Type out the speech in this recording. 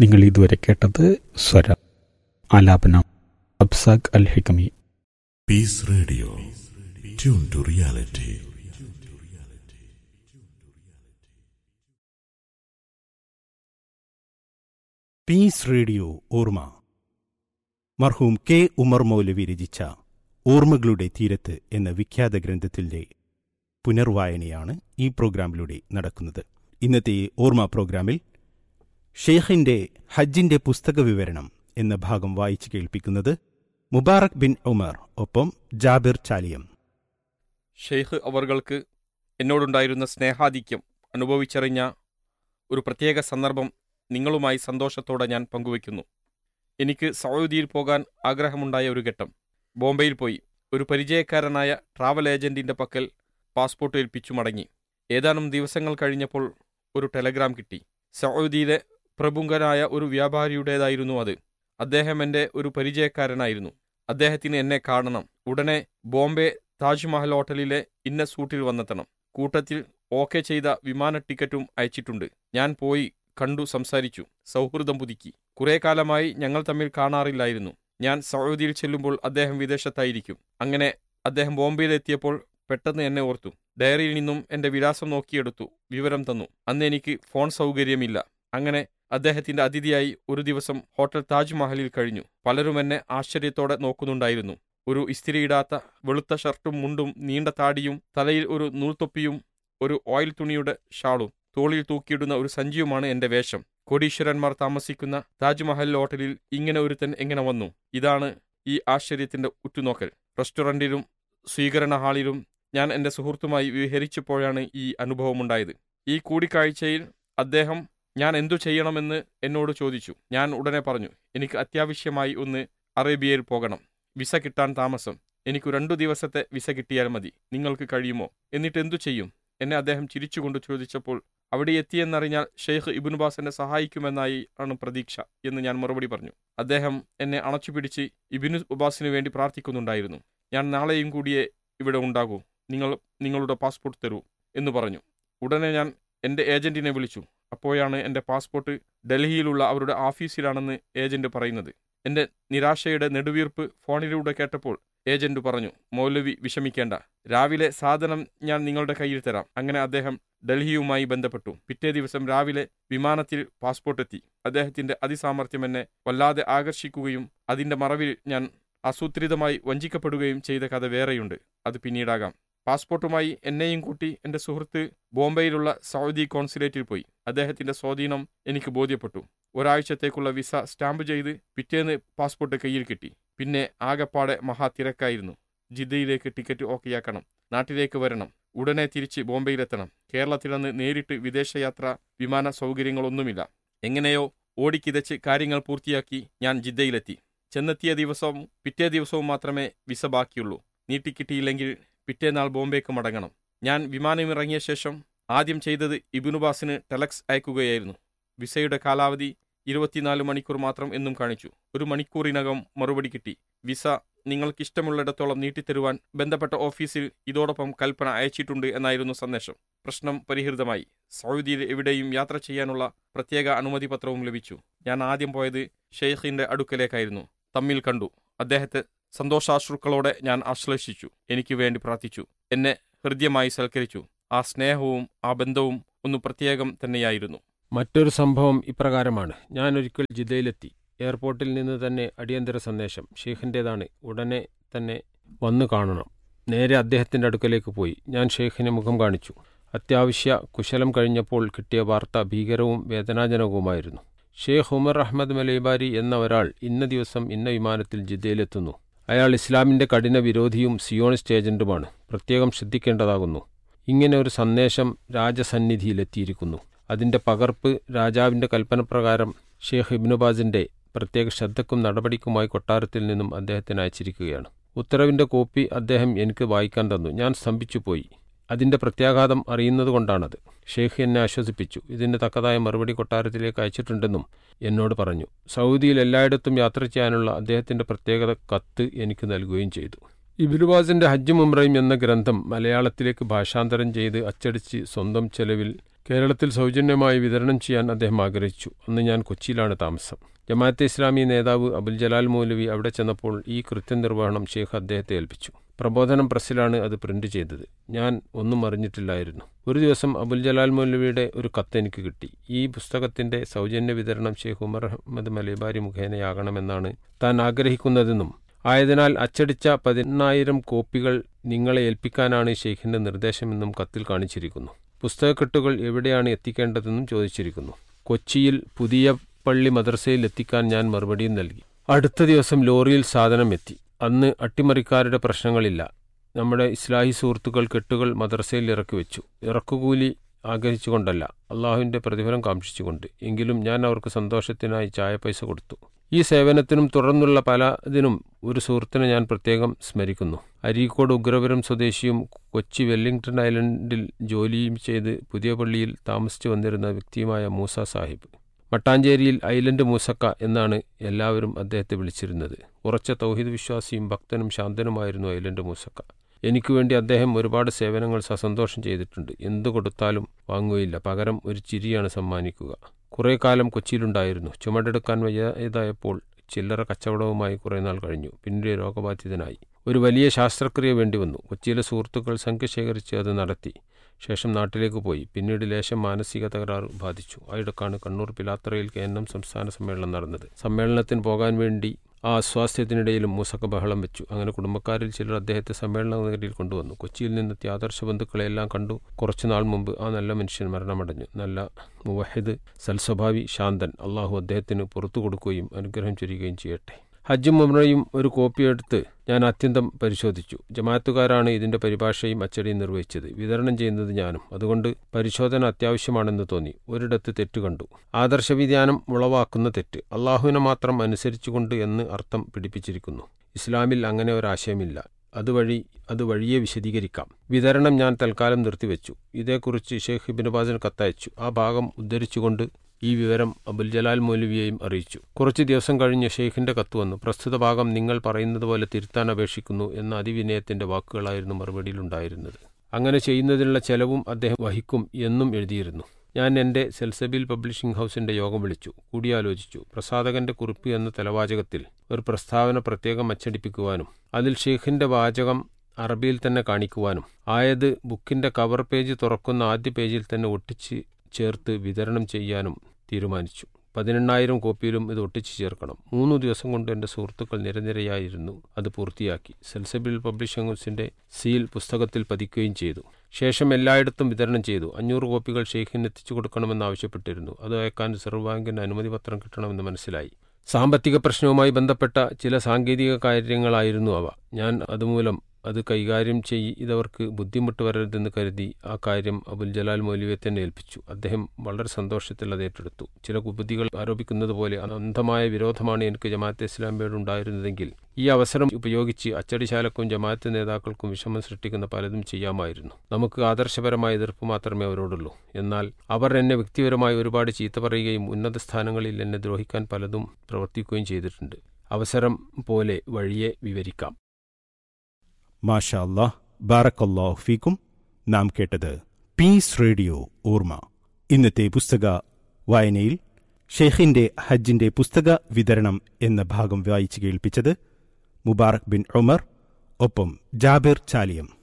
നിങ്ങൾ ഇതുവരെ കേട്ടത് സ്വരം ആലാപനം Absaq Al Hikami Peace Radio. Tune to reality. Peace radio ഓർമ്മ മർഹൂം കെ ഉമർ മൗലവി രചിച്ച ഓർമ്മകളുടെ തീരത്ത് എന്ന വിഖ്യാത ഗ്രന്ഥത്തിന്റെ പുനർവായനയാണ് ഈ പ്രോഗ്രാമിലൂടെ നടക്കുന്നത് ഇന്നത്തെ ഓർമ്മ പ്രോഗ്രാമിൽ ഷെയ്ഖിന്റെ ഹജ്ജിന്റെ പുസ്തക വിവരണം എന്ന ഭാഗം വായിച്ചു കേൾപ്പിക്കുന്നത് മുബാറക് ബിൻ ഉമർ ഒപ്പം ജാബിർ ചാലിയം ഷെയ്ഖ് അവർക്ക് എന്നോടുണ്ടായിരുന്ന സ്നേഹാധിക്യം അനുഭവിച്ചറിഞ്ഞ ഒരു പ്രത്യേക സന്ദർഭം നിങ്ങളുമായി സന്തോഷത്തോടെ ഞാൻ പങ്കുവയ്ക്കുന്നു എനിക്ക് സൗദിയിൽ പോകാൻ ആഗ്രഹമുണ്ടായ ഒരു ഘട്ടം ബോംബെയിൽ പോയി ഒരു പരിചയക്കാരനായ ട്രാവൽ ഏജന്റിന്റെ പക്കൽ പാസ്പോർട്ട് ഏൽപ്പിച്ചു മടങ്ങി ഏതാനും ദിവസങ്ങൾ കഴിഞ്ഞപ്പോൾ ഒരു ടെലഗ്രാം കിട്ടി സൗദിയിലെ പ്രമുഖനായ ഒരു വ്യാപാരിയുടേതായിരുന്നു അത് അദ്ദേഹം എൻ്റെ ഒരു പരിചയക്കാരനായിരുന്നു അദ്ദേഹത്തിന് എന്നെ കാണണം ഉടനെ ബോംബെ താജ്മഹൽ ഹോട്ടലിലെ ഇന്ന സൂട്ടിൽ വന്നെത്തണം കൂട്ടത്തിൽ ഓക്കെ ചെയ്ത വിമാന ടിക്കറ്റും അയച്ചിട്ടുണ്ട് ഞാൻ പോയി കണ്ടു സംസാരിച്ചു സൗഹൃദം പുതുക്കി കുറെ കാലമായി ഞങ്ങൾ തമ്മിൽ കാണാറില്ലായിരുന്നു ഞാൻ സൗദിയിൽ ചെല്ലുമ്പോൾ അദ്ദേഹം വിദേശത്തായിരിക്കും അങ്ങനെ അദ്ദേഹം ബോംബെയിലെത്തിയപ്പോൾ പെട്ടെന്ന് എന്നെ ഓർത്തു ഡയറിയിൽ നിന്നും എന്റെ വിലാസം നോക്കിയെടുത്തു വിവരം തന്നു അന്ന് എനിക്ക് ഫോൺ സൗകര്യമില്ല അങ്ങനെ അദ്ദേഹത്തിന്റെ അതിഥിയായി ഒരു ദിവസം ഹോട്ടൽ താജ്മഹലിൽ കഴിഞ്ഞു പലരും എന്നെ ആശ്ചര്യത്തോടെ നോക്കുന്നുണ്ടായിരുന്നു ഒരു ഇസ്തിരിയിടാത്ത വെളുത്ത ഷർട്ടും മുണ്ടും നീണ്ട താടിയും തലയിൽ ഒരു നൂൽത്തൊപ്പിയും ഒരു ഓയിൽ തുണിയുടെ ഷാളും തോളിൽ തൂക്കിയിടുന്ന ഒരു സഞ്ചിയുമാണ് എന്റെ വേഷം കോടീശ്വരന്മാർ താമസിക്കുന്ന താജ്മഹൽ ഹോട്ടലിൽ ഇങ്ങനെ ഒരുത്തൻ എങ്ങനെ വന്നു ഇതാണ് ഈ ആശ്ചര്യത്തിന്റെ ഉറ്റുനോക്കൽ റെസ്റ്റോറന്റിലും സ്വീകരണ ഹാളിലും ഞാൻ എന്റെ സുഹൃത്തുമായി വിഹരിച്ചപ്പോഴാണ് ഈ അനുഭവമുണ്ടായത് ഈ കൂടിക്കാഴ്ചയിൽ അദ്ദേഹം ഞാൻ എന്തു ചെയ്യണമെന്ന് എന്നോട് ചോദിച്ചു ഞാൻ ഉടനെ പറഞ്ഞു എനിക്ക് അത്യാവശ്യമായി ഒന്ന് അറേബ്യയിൽ പോകണം വിസ കിട്ടാൻ താമസം എനിക്കു രണ്ടു ദിവസത്തെ വിസ കിട്ടിയാൽ മതി നിങ്ങൾക്ക് കഴിയുമോ എന്നിട്ട് എന്തു ചെയ്യും എന്നെ അദ്ദേഹം ചിരിച്ചുകൊണ്ട് ചോദിച്ചപ്പോൾ അവിടെ എത്തിയെന്നറിഞ്ഞാൽ ഷെയ്ഖ് ഇബിനുബാസിനെ സഹായിക്കുമെന്നായി ആണ് പ്രതീക്ഷ എന്ന് ഞാൻ മറുപടി പറഞ്ഞു അദ്ദേഹം എന്നെ അണച്ചുപിടിച്ച് ഇബിനു ഉബാസിനു വേണ്ടി പ്രാർത്ഥിക്കുന്നുണ്ടായിരുന്നു ഞാൻ നാളെയും കൂടിയേ ഇവിടെ ഉണ്ടാകൂ നിങ്ങൾ നിങ്ങളുടെ പാസ്പോർട്ട് തരൂ എന്ന് പറഞ്ഞു ഉടനെ ഞാൻ എൻ്റെ ഏജന്റിനെ വിളിച്ചു അപ്പോഴാണ് എൻ്റെ പാസ്പോർട്ട് ഡൽഹിയിലുള്ള അവരുടെ ഓഫീസിലാണെന്ന് ഏജന്റ് പറയുന്നത് എൻ്റെ നിരാശയുടെ നെടുവീർപ്പ് ഫോണിലൂടെ കേട്ടപ്പോൾ ഏജന്റ് പറഞ്ഞു മൗലവി വിഷമിക്കേണ്ട രാവിലെ സാധനം ഞാൻ നിങ്ങളുടെ കയ്യിൽ തരാം അങ്ങനെ അദ്ദേഹം ഡൽഹിയുമായി ബന്ധപ്പെട്ടു പിറ്റേ ദിവസം രാവിലെ വിമാനത്തിൽ പാസ്പോർട്ട് എത്തി അദ്ദേഹത്തിന്റെ അതിസാമർഥ്യം എന്നെ വല്ലാതെ ആകർഷിക്കുകയും അതിന്റെ മറവിൽ ഞാൻ ആസൂത്രിതമായി വഞ്ചിക്കപ്പെടുകയും ചെയ്ത കഥ വേറെയുണ്ട് അത് പിന്നീടാകാം പാസ്പോർട്ടുമായി എന്നെയും കൂട്ടി എന്റെ സുഹൃത്ത് ബോംബെയിലുള്ള സൗദി കോൺസുലേറ്റിൽ പോയി അദ്ദേഹത്തിന്റെ സ്വാധീനം എനിക്ക് ബോധ്യപ്പെട്ടു ഒരാഴ്ചത്തേക്കുള്ള വിസ സ്റ്റാമ്പ് ചെയ്ത് പിറ്റേന്ന് പാസ്പോർട്ട് കയ്യിൽ കിട്ടി പിന്നെ ആകപ്പാടെ മഹാ തിരക്കായിരുന്നു ജിദ്ദയിലേക്ക് ടിക്കറ്റ് ഓക്കെയാക്കണം നാട്ടിലേക്ക് വരണം ഉടനെ തിരിച്ച് ബോംബെയിലെത്തണം കേരളത്തിൽ നിന്ന് നേരിട്ട് വിദേശയാത്ര വിമാന സൗകര്യങ്ങളൊന്നുമില്ല എങ്ങനെയോ ഓടിക്കിതച്ച് കാര്യങ്ങൾ പൂർത്തിയാക്കി ഞാൻ ജിദ്ദയിലെത്തി ചെന്നെത്തിയ ദിവസവും പിറ്റേ ദിവസവും മാത്രമേ വിസ ബാക്കിയുള്ളൂ നീട്ടിക്കിട്ടിയില്ലെങ്കിൽ പിറ്റേനാൾ ബോംബെക്ക് മടങ്ങണം ഞാൻ വിമാനമിറങ്ങിയ ശേഷം ആദ്യം ചെയ്തത് ഇബിനുബാസിന് ടെലക്സ് അയക്കുകയായിരുന്നു വിസയുടെ കാലാവധി ഇരുപത്തിനാല് മണിക്കൂർ മാത്രം എന്നും കാണിച്ചു ഒരു മണിക്കൂറിനകം മറുപടി കിട്ടി വിസ നിങ്ങൾക്കിഷ്ടമുള്ളിടത്തോളം നീട്ടിത്തരുവാൻ ബന്ധപ്പെട്ട ഓഫീസിൽ ഇതോടൊപ്പം കൽപ്പന അയച്ചിട്ടുണ്ട് എന്നായിരുന്നു സന്ദേശം പ്രശ്നം പരിഹൃതമായി സൗദിയിൽ എവിടെയും യാത്ര ചെയ്യാനുള്ള പ്രത്യേക അനുമതി പത്രവും ലഭിച്ചു ഞാൻ ആദ്യം പോയത് ഷെയ്ഖിന്റെ അടുക്കലേക്കായിരുന്നു തമ്മിൽ കണ്ടു അദ്ദേഹത്തെ സന്തോഷാശ്രുക്കളോടെ ഞാൻ ആശ്ലേഷിച്ചു എനിക്ക് വേണ്ടി പ്രാർത്ഥിച്ചു എന്നെ ഹൃദ്യമായി സൽക്കരിച്ചു ആ സ്നേഹവും ആ ബന്ധവും ഒന്ന് പ്രത്യേകം തന്നെയായിരുന്നു മറ്റൊരു സംഭവം ഇപ്രകാരമാണ് ഞാൻ ഒരിക്കൽ ജിദ്ദയിലെത്തി എയർപോർട്ടിൽ നിന്ന് തന്നെ അടിയന്തര സന്ദേശം ഷെയ്ഖിൻ്റേതാണ് ഉടനെ തന്നെ വന്നു കാണണം നേരെ അദ്ദേഹത്തിൻ്റെ അടുക്കലേക്ക് പോയി ഞാൻ ഷെയ്ഖിനെ മുഖം കാണിച്ചു അത്യാവശ്യ കുശലം കഴിഞ്ഞപ്പോൾ കിട്ടിയ വാർത്ത ഭീകരവും വേദനാജനകവുമായിരുന്നു ഷെയ്ഖ് ഉമർ അഹമ്മദ് മലൈബാരി എന്ന ഒരാൾ ഇന്ന ദിവസം ഇന്ന വിമാനത്തിൽ ജിദ്ദയിലെത്തുന്നു അയാൾ ഇസ്ലാമിൻ്റെ കഠിന വിരോധിയും സിയോണിസ്റ്റ് ഏജന്റുമാണ് പ്രത്യേകം ശ്രദ്ധിക്കേണ്ടതാകുന്നു ഇങ്ങനെ ഒരു സന്ദേശം രാജസന്നിധിയിലെത്തിയിരിക്കുന്നു അതിന്റെ പകർപ്പ് രാജാവിന്റെ കൽപ്പനപ്രകാരം ഷെയ്ഖ് ഇബ്നുബാസിന്റെ പ്രത്യേക ശ്രദ്ധക്കും നടപടിക്കുമായി കൊട്ടാരത്തിൽ നിന്നും അദ്ദേഹത്തിന് അയച്ചിരിക്കുകയാണ് ഉത്തരവിന്റെ കോപ്പി അദ്ദേഹം എനിക്ക് വായിക്കാൻ തന്നു ഞാൻ സ്തംഭിച്ചുപോയി അതിന്റെ പ്രത്യാഘാതം അറിയുന്നതുകൊണ്ടാണത് ഷെയ്ഖ് എന്നെ ആശ്വസിപ്പിച്ചു ഇതിന് തക്കതായ മറുപടി കൊട്ടാരത്തിലേക്ക് അയച്ചിട്ടുണ്ടെന്നും എന്നോട് പറഞ്ഞു സൗദിയിൽ എല്ലായിടത്തും യാത്ര ചെയ്യാനുള്ള അദ്ദേഹത്തിന്റെ പ്രത്യേകത കത്ത് എനിക്ക് നൽകുകയും ചെയ്തു ഇബിലുബാസിന്റെ ഹജ്ജ് മുംറയും എന്ന ഗ്രന്ഥം മലയാളത്തിലേക്ക് ഭാഷാന്തരം ചെയ്ത് അച്ചടിച്ച് സ്വന്തം ചെലവിൽ കേരളത്തിൽ സൗജന്യമായി വിതരണം ചെയ്യാൻ അദ്ദേഹം ആഗ്രഹിച്ചു അന്ന് ഞാൻ കൊച്ചിയിലാണ് താമസം ജമാഅത്തെ ഇസ്ലാമി നേതാവ് അബുൽ ജലാൽ മൗലവി അവിടെ ചെന്നപ്പോൾ ഈ കൃത്യനിർവഹണം ഷെയ്ഖ് അദ്ദേഹത്തെ ഏൽപ്പിച്ചു പ്രബോധനം പ്രസ്സിലാണ് അത് പ്രിന്റ് ചെയ്തത് ഞാൻ ഒന്നും അറിഞ്ഞിട്ടില്ലായിരുന്നു ഒരു ദിവസം അബുൽ ജലാൽ മൗലവിയുടെ ഒരു കത്ത് എനിക്ക് കിട്ടി ഈ പുസ്തകത്തിന്റെ സൗജന്യ വിതരണം ഷെയ്ഖ് ഉമർ അഹമ്മദ് മലബാരി മുഖേനയാകണമെന്നാണ് താൻ ആഗ്രഹിക്കുന്നതെന്നും ആയതിനാൽ അച്ചടിച്ച പതിനായിരം കോപ്പികൾ നിങ്ങളെ ഏൽപ്പിക്കാനാണ് ഷെയ്ഖിന്റെ നിർദ്ദേശമെന്നും കത്തിൽ കാണിച്ചിരിക്കുന്നു പുസ്തകക്കെട്ടുകൾ എവിടെയാണ് എത്തിക്കേണ്ടതെന്നും ചോദിച്ചിരിക്കുന്നു കൊച്ചിയിൽ പുതിയ പള്ളി മദ്രസയിൽ എത്തിക്കാൻ ഞാൻ മറുപടിയും നൽകി അടുത്ത ദിവസം ലോറിയിൽ സാധനം എത്തി അന്ന് അട്ടിമറിക്കാരുടെ പ്രശ്നങ്ങളില്ല നമ്മുടെ ഇസ്ലാഹി സുഹൃത്തുക്കൾ കെട്ടുകൾ മദ്രസയിൽ ഇറക്കി വെച്ചു ഇറക്കുകൂലി ആഗ്രഹിച്ചുകൊണ്ടല്ല അള്ളാഹുവിന്റെ പ്രതിഫലം കാക്ഷിച്ചുകൊണ്ട് എങ്കിലും ഞാൻ അവർക്ക് സന്തോഷത്തിനായി ചായ പൈസ കൊടുത്തു ഈ സേവനത്തിനും തുടർന്നുള്ള പലതിനും ഒരു സുഹൃത്തിനെ ഞാൻ പ്രത്യേകം സ്മരിക്കുന്നു അരീക്കോട് ഉഗ്രപുരം സ്വദേശിയും കൊച്ചി വെല്ലിംഗ്ടൺ ഐലൻഡിൽ ജോലിയും ചെയ്ത് പുതിയ പള്ളിയിൽ താമസിച്ചു വന്നിരുന്ന വ്യക്തിയുമായ മൂസ സാഹിബ് മട്ടാഞ്ചേരിയിൽ ഐലൻഡ് മൂസക്ക എന്നാണ് എല്ലാവരും അദ്ദേഹത്തെ വിളിച്ചിരുന്നത് ഉറച്ച തൗഹീദ് വിശ്വാസിയും ഭക്തനും ശാന്തനുമായിരുന്നു ഐലൻഡ് മൂസക്ക എനിക്ക് വേണ്ടി അദ്ദേഹം ഒരുപാട് സേവനങ്ങൾ സസന്തോഷം ചെയ്തിട്ടുണ്ട് എന്തു കൊടുത്താലും വാങ്ങുകയില്ല പകരം ഒരു ചിരിയാണ് സമ്മാനിക്കുക കുറേ കാലം കൊച്ചിയിലുണ്ടായിരുന്നു ചുമടെടുക്കാൻ വയ്യാതായപ്പോൾ ചില്ലറ കച്ചവടവുമായി കുറേ നാൾ കഴിഞ്ഞു പിന്നീട് രോഗബാധിതനായി ഒരു വലിയ ശാസ്ത്രക്രിയ വേണ്ടി വന്നു കൊച്ചിയിലെ സുഹൃത്തുക്കൾ സംഖ്യ ശേഖരിച്ച് അത് നടത്തി ശേഷം നാട്ടിലേക്ക് പോയി പിന്നീട് ലേശം മാനസിക തകരാറ് ബാധിച്ചു ആയിടക്കാണ് കണ്ണൂർ പിലാത്തറയിൽ കേന്ദ്രം സംസ്ഥാന സമ്മേളനം നടന്നത് സമ്മേളനത്തിന് പോകാൻ വേണ്ടി ആ അസ്വാസ്ഥ്യത്തിനിടയിലും മൂസക്ക ബഹളം വെച്ചു അങ്ങനെ കുടുംബക്കാരിൽ ചിലർ അദ്ദേഹത്തെ സമ്മേളന നഗരിയിൽ കൊണ്ടുവന്നു കൊച്ചിയിൽ നിന്നെത്തിയ ആദർശ ബന്ധുക്കളെല്ലാം കണ്ടു കുറച്ചുനാൾ മുമ്പ് ആ നല്ല മനുഷ്യൻ മരണമടഞ്ഞു നല്ല മുവഹിദ് സൽസ്വഭാവി ശാന്തൻ അള്ളാഹു അദ്ദേഹത്തിന് പുറത്തു കൊടുക്കുകയും അനുഗ്രഹം ചൊരിയുകയും ചെയ്യട്ടെ ഹജ്ജും ഉമ്രയും ഒരു കോപ്പി എടുത്ത് ഞാൻ അത്യന്തം പരിശോധിച്ചു ജമാഅത്തുകാരാണ് ഇതിന്റെ പരിഭാഷയും അച്ചടിയും നിർവഹിച്ചത് വിതരണം ചെയ്യുന്നത് ഞാനും അതുകൊണ്ട് പരിശോധന അത്യാവശ്യമാണെന്ന് തോന്നി ഒരിടത്ത് തെറ്റ് കണ്ടു ആദർശവിധാനം ഉളവാക്കുന്ന തെറ്റ് അള്ളാഹുവിനെ മാത്രം അനുസരിച്ചുകൊണ്ട് എന്ന് അർത്ഥം പിടിപ്പിച്ചിരിക്കുന്നു ഇസ്ലാമിൽ അങ്ങനെ ഒരാശയമില്ല അതുവഴി അത് വഴിയെ വിശദീകരിക്കാം വിതരണം ഞാൻ തൽക്കാലം നിർത്തിവെച്ചു ഇതേക്കുറിച്ച് ഷെയ്ഖ് ഇബിനുബാസിന് കത്തയച്ചു ആ ഭാഗം ഉദ്ധരിച്ചുകൊണ്ട് ഈ വിവരം അബുൽ ജലാൽ മൗലവിയെയും അറിയിച്ചു കുറച്ച് ദിവസം കഴിഞ്ഞ് ഷെയ്ഖിന്റെ കത്ത് വന്നു പ്രസ്തുത ഭാഗം നിങ്ങൾ പറയുന്നത് പോലെ തിരുത്താൻ അപേക്ഷിക്കുന്നു എന്ന അതിവിനയത്തിന്റെ വാക്കുകളായിരുന്നു മറുപടിയിലുണ്ടായിരുന്നത് അങ്ങനെ ചെയ്യുന്നതിനുള്ള ചെലവും അദ്ദേഹം വഹിക്കും എന്നും എഴുതിയിരുന്നു ഞാൻ എൻ്റെ സെൽസബിൽ പബ്ലിഷിംഗ് ഹൗസിന്റെ യോഗം വിളിച്ചു കൂടിയാലോചിച്ചു പ്രസാധകന്റെ കുറിപ്പ് എന്ന തലവാചകത്തിൽ ഒരു പ്രസ്താവന പ്രത്യേകം അച്ചടിപ്പിക്കുവാനും അതിൽ ഷെയ്ഖിന്റെ വാചകം അറബിയിൽ തന്നെ കാണിക്കുവാനും ആയത് ബുക്കിന്റെ കവർ പേജ് തുറക്കുന്ന ആദ്യ പേജിൽ തന്നെ ഒട്ടിച്ച് ചേർത്ത് വിതരണം ചെയ്യാനും തീരുമാനിച്ചു പതിനെണ്ണായിരം കോപ്പിയിലും ഇത് ഒട്ടിച്ചു ചേർക്കണം മൂന്നു ദിവസം കൊണ്ട് എൻ്റെ സുഹൃത്തുക്കൾ നിരനിരയായിരുന്നു അത് പൂർത്തിയാക്കി സെൽസബിൾ പബ്ലിഷിംഗ് ഹൗസിന്റെ സീൽ പുസ്തകത്തിൽ പതിക്കുകയും ചെയ്തു ശേഷം എല്ലായിടത്തും വിതരണം ചെയ്തു അഞ്ഞൂറ് കോപ്പികൾ ഷെയ്ഖിന് എത്തിച്ചു കൊടുക്കണമെന്ന് ആവശ്യപ്പെട്ടിരുന്നു അത് അയക്കാൻ റിസർവ് ബാങ്കിന്റെ അനുമതി പത്രം കിട്ടണമെന്ന് മനസ്സിലായി സാമ്പത്തിക പ്രശ്നവുമായി ബന്ധപ്പെട്ട ചില സാങ്കേതിക കാര്യങ്ങളായിരുന്നു അവ ഞാൻ അതുമൂലം അത് കൈകാര്യം ചെയ്തവർക്ക് ബുദ്ധിമുട്ട് വരരുതെന്ന് കരുതി ആ കാര്യം അബുൽ ജലാൽ മൗലവിയെ തന്നെ ഏൽപ്പിച്ചു അദ്ദേഹം വളരെ സന്തോഷത്തിൽ അത് ഏറ്റെടുത്തു ചില കുബുദ്ധികൾ ആരോപിക്കുന്നത് പോലെ അന്ധമായ വിരോധമാണ് എനിക്ക് ജമാഅത്തെ ഇസ്ലാമിയോട് ഉണ്ടായിരുന്നതെങ്കിൽ ഈ അവസരം ഉപയോഗിച്ച് അച്ചടിശാലക്കും ജമാഅത്ത് നേതാക്കൾക്കും വിഷമം സൃഷ്ടിക്കുന്ന പലതും ചെയ്യാമായിരുന്നു നമുക്ക് ആദർശപരമായ എതിർപ്പ് മാത്രമേ അവരോടുള്ളൂ എന്നാൽ അവർ എന്നെ വ്യക്തിപരമായി ഒരുപാട് ചീത്ത പറയുകയും ഉന്നത സ്ഥാനങ്ങളിൽ എന്നെ ദ്രോഹിക്കാൻ പലതും പ്രവർത്തിക്കുകയും ചെയ്തിട്ടുണ്ട് അവസരം പോലെ വഴിയെ വിവരിക്കാം മാഷാ അല്ലാഹ് ബാറക്കല്ലാഹു ഫീക്കും നാം കേട്ടത് പീസ് റേഡിയോ ഓർമ്മ ഇന്നത്തെ പുസ്തക വായനയിൽ ഷെയ്ഖിന്റെ ഹജ്ജിന്റെ പുസ്തക വിതരണം എന്ന ഭാഗം വായിച്ചു കേൾപ്പിച്ചത് മുബാറക് ബിൻ ഉമർ ഒപ്പം ജാബിർ ചാലിയം